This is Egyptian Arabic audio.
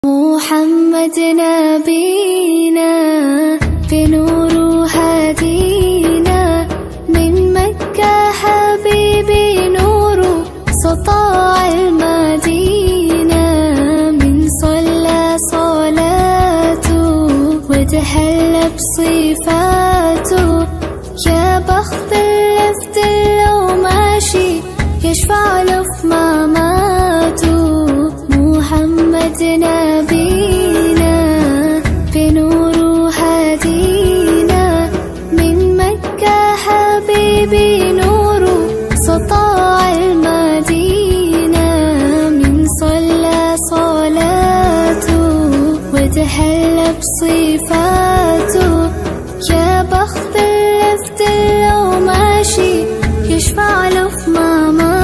محمد نبينا بنور هدينا من مكة حبيبي نور سطاع المدينة من صلى صلاته وتحلى بصفاته يا بخت اللفت لو ماشي يشفع له في مماته محمد نبينا بنور هدينا من مكة حبيبي نور سطاع المدينة من صلى صلاته وتحلى بصفاته يا بخت اللفت لو ماشي يشفع له في مماته